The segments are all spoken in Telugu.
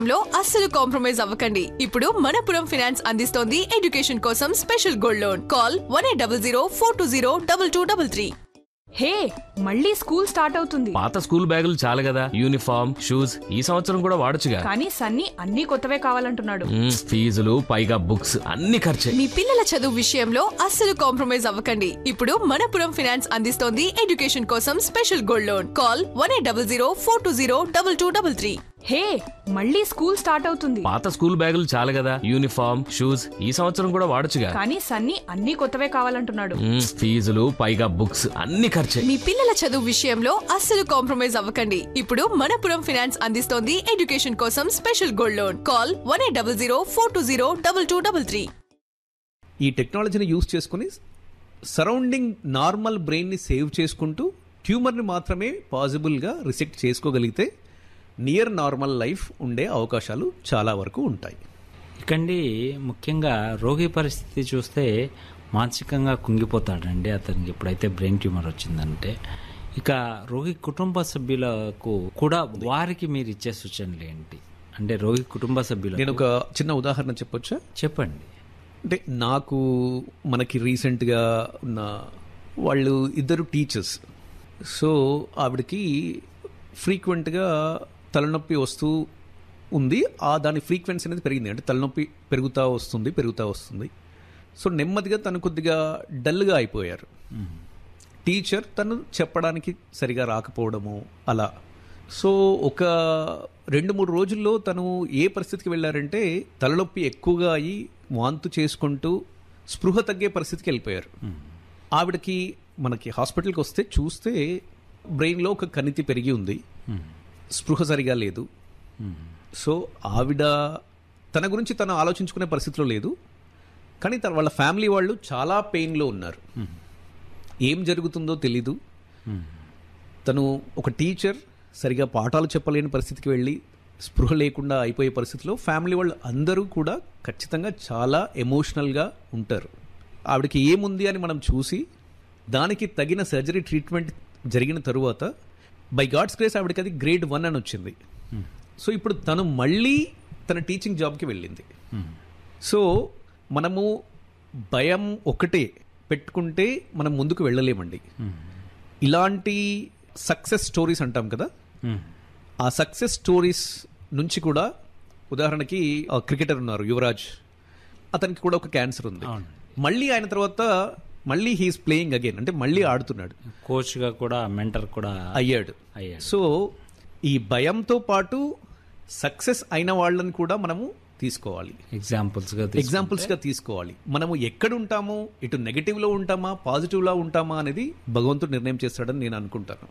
లో అస్సలు కాంప్రమైజ్ అవ్వకండి ఇప్పుడు మనపురం ఫైనాన్స్ అందిస్తోంది ఎడ్యుకేషన్ కోసం special gold loan call one eight double zero four two zero double two double three hey మళ్ళీ స్కూల్ స్టార్ట్ అవుతుంది పాత స్కూల్ బ్యాగులు చాలు కదా యూనిఫామ్ షూస్ ఈ సంవత్సరం కూడా వాడొచ్చుగా కానీ సన్నీ అన్ని కొత్తవే కావాలంటున్నాడు మ్మ్, ఫీజులు పైగా బుక్స్ అన్ని ఖర్చే మీ పిల్లల చదువు విషయంలో అస్సలు కాంప్రమైజ్ అవ్వకండి ఇప్పుడు మనపురం ఫైనాన్స్ అందిస్తోంది ఎడ్యుకేషన్ కోసం special gold loan call one eight double zero four two zero double two double three hey మళ్ళీ స్కూల్ స్టార్ట్ అవుతుంది పాత స్కూల్ బ్యాగులు చాలు కదా యూనిఫామ్ షూస్ ఈ సంవత్సరం కూడా వాడొచ్చుగా కానీ సన్నీ అన్ని కొత్తవే కావాలంటున్నాడు మ్మ్, ఫీజులు పైగా బుక్స్ అన్ని ఖర్చే మీ పిల్లల చదువు విషయంలో అస్సలు కాంప్రమైజ్ అవ్వకండి ఇప్పుడు మనపురం ఫైనాన్స్ అందిస్తోంది ఎడ్యుకేషన్ కోసం special gold loan call one eight double zero four two zero double two double three ఈ టెక్నాలజీని యూస్ చేసుకుని సరౌండింగ్ నార్మల్ బ్రెయిన్ని సేవ్ చేసుకుంటూ ట్యూమర్ని మాత్రమే పాసిబుల్గా రిసెక్ట్ చేసుకోగలిగితే నియర్ నార్మల్ లైఫ్ ఉండే అవకాశాలు చాలా వరకు ఉంటాయి ఇకండి ముఖ్యంగా రోగి పరిస్థితి చూస్తే మానసికంగా కుంగిపోతాడండి అతనికి ఎప్పుడైతే బ్రెయిన్ ట్యూమర్ వచ్చిందంటే ఇక రోగి కుటుంబ సభ్యులకు కూడా వారికి మీరు ఇచ్చే సూచనలు ఏంటి అంటే రోగి కుటుంబ సభ్యులు నేను ఒక చిన్న ఉదాహరణ చెప్పొచ్చా చెప్పండి అంటే నాకు మనకి రీసెంట్గా ఉన్న వాళ్ళు ఇద్దరు టీచర్స్ సో ఆవిడకి ఫ్రీక్వెంట్గా తలనొప్పి వస్తూ ఉంది ఆ దాని ఫ్రీక్వెన్సీ అనేది పెరిగింది అంటే తలనొప్పి పెరుగుతూ వస్తుంది పెరుగుతూ వస్తుంది సో నెమ్మదిగా తను కొద్దిగా డల్గా అయిపోయారు టీచర్ తను చెప్పడానికి సరిగా రాకపోవడము అలా సో ఒక రెండు మూడు రోజుల్లో తను ఏ పరిస్థితికి వెళ్ళారంటే తలనొప్పి ఎక్కువగా అయ్యి వాంతు చేసుకుంటూ స్పృహ తగ్గే పరిస్థితికి వెళ్ళిపోయారు ఆవిడకి మనకి హాస్పిటల్కి వస్తే చూస్తే బ్రెయిన్లో ఒక కణితి పెరిగి ఉంది స్పృహ సరిగా లేదు సో ఆవిడ తన గురించి తను ఆలోచించుకునే పరిస్థితిలో లేదు కానీ తన వాళ్ళ ఫ్యామిలీ వాళ్ళు చాలా పెయిన్లో ఉన్నారు ఏం జరుగుతుందో తెలీదు తను ఒక టీచర్ సరిగా పాఠాలు చెప్పలేని పరిస్థితికి వెళ్ళి స్పృహ లేకుండా అయిపోయే పరిస్థితిలో ఫ్యామిలీ వాళ్ళు అందరూ కూడా ఖచ్చితంగా చాలా ఎమోషనల్గా ఉంటారు ఆవిడకి ఏముంది అని మనం చూసి దానికి తగిన సర్జరీ ట్రీట్మెంట్ జరిగిన తరువాత బై గాడ్స్ గ్రేస్ ఆవిడకి అది గ్రేడ్ వన్ అని వచ్చింది సో ఇప్పుడు తను మళ్ళీ తన టీచింగ్ జాబ్కి వెళ్ళింది సో మనము భయం ఒకటే పెట్టుకుంటే మనం ముందుకు వెళ్ళలేమండి ఇలాంటి సక్సెస్ స్టోరీస్ అంటాం కదా ఆ సక్సెస్ స్టోరీస్ నుంచి కూడా ఉదాహరణకి ఆ క్రికెటర్ ఉన్నారు యువరాజ్ అతనికి కూడా ఒక క్యాన్సర్ ఉంది మళ్ళీ ఆయన తర్వాత మళ్ళీ హీఈస్ ప్లేయింగ్ అగైన్ అంటే మళ్ళీ ఆడుతున్నాడు కోచ్గా కూడా మెంటర్ కూడా అయ్యాడు అయ్యాడు. సో ఈ భయంతో పాటు సక్సెస్ అయిన వాళ్ళని కూడా మనము తీసుకోవాలి ఎగ్జాంపుల్స్గా ఎగ్జాంపుల్స్ గా తీసుకోవాలి మనము ఎక్కడ ఉంటామో ఇటు నెగటివ్ లో ఉంటామా పాజిటివ్ లో ఉంటామా అనేది భగవంతుడు నిర్ణయం చేస్తాడని నేను అనుకుంటాను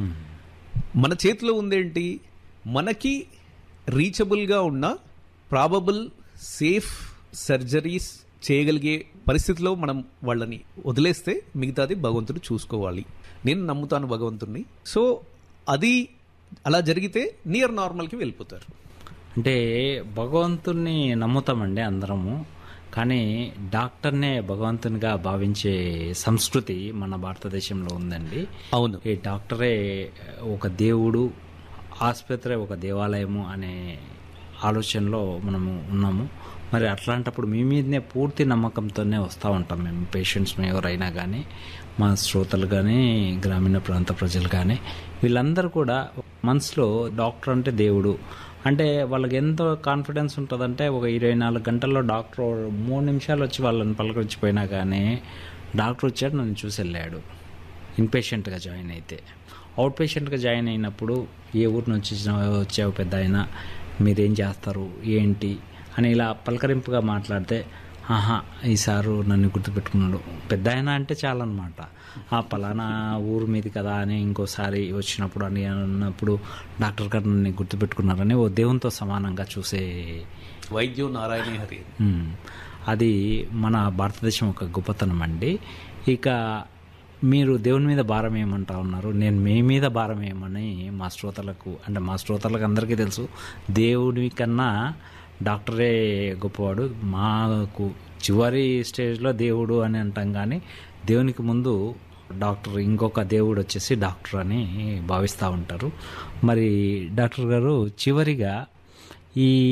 మన చేతిలో ఉందేంటి మనకి రీచబుల్గా ఉన్న ప్రాబబుల్ సేఫ్ సర్జరీస్ చేయగలిగే పరిస్థితిలో మనం వాళ్ళని వదిలేస్తే మిగతాది భగవంతుడు చూసుకోవాలి నేను నమ్ముతాను భగవంతుడిని సో అది అలా జరిగితే నియర్ నార్మల్కి వెళ్ళిపోతారు అంటే భగవంతుణ్ణి నమ్ముతామండి అందరము కానీ డాక్టర్నే భగవంతునిగా భావించే సంస్కృతి మన భారతదేశంలో ఉందండి అవును ఈ డాక్టరే ఒక దేవుడు ఆసుపత్రి ఒక దేవాలయము అనే ఆలోచనలో మనము ఉన్నాము మరి అట్లాంటప్పుడు మీ మీదనే పూర్తి నమ్మకంతోనే వస్తూ ఉంటాం మేము పేషెంట్స్ ఎవరైనా కానీ మా శ్రోతలు కానీ గ్రామీణ ప్రాంత ప్రజలు కానీ వీళ్ళందరూ కూడా మనసులో డాక్టర్ అంటే దేవుడు అంటే వాళ్ళకి ఎంతో కాన్ఫిడెన్స్ ఉంటుందంటే ఒక ఇరవై నాలుగు గంటల్లో డాక్టర్ మూడు నిమిషాలు వచ్చి వాళ్ళని పలకరించిపోయినా కానీ డాక్టర్ వచ్చాడు నన్ను చూసి వెళ్ళాడు ఇన్పేషెంట్గా జాయిన్ అయితే అవుట్ పేషెంట్గా జాయిన్ అయినప్పుడు ఏ ఊరు నుంచి వచ్చినావో వచ్చావు పెద్ద ఆయన మీరేం చేస్తారు ఏంటి అని ఇలా పలకరింపుగా మాట్లాడితే ఆహా ఈ సారు నన్ను గుర్తుపెట్టుకున్నాడు పెద్ద ఆయన అంటే చాలన్నమాట ఆ పలానా ఊరు మీది కదా అని ఇంకోసారి వచ్చినప్పుడు అని అన్నప్పుడు డాక్టర్ గారు నన్ను గుర్తుపెట్టుకున్నారని ఓ దేవునితో సమానంగా చూసే వైద్యం నారాయణ హరి మ్మ్. అది మన భారతదేశం ఒక గొప్పతనం అండి ఇక మీరు దేవుని మీద భారం ఏమంటా ఉన్నారు నేను మీ మీద భారం ఏమని మా శ్రోతలకు అంటే మా శ్రోతలకు అందరికీ తెలుసు దేవుడి కన్నా డాక్టరే గొప్పవాడు మాకు చివరి స్టేజ్లో దేవుడు అని అంటాం కానీ దేవునికి ముందు డాక్టర్ ఇంకొక దేవుడు వచ్చేసి డాక్టర్ అని భావిస్తూ ఉంటారు మరి డాక్టర్ గారు చివరిగా ఈ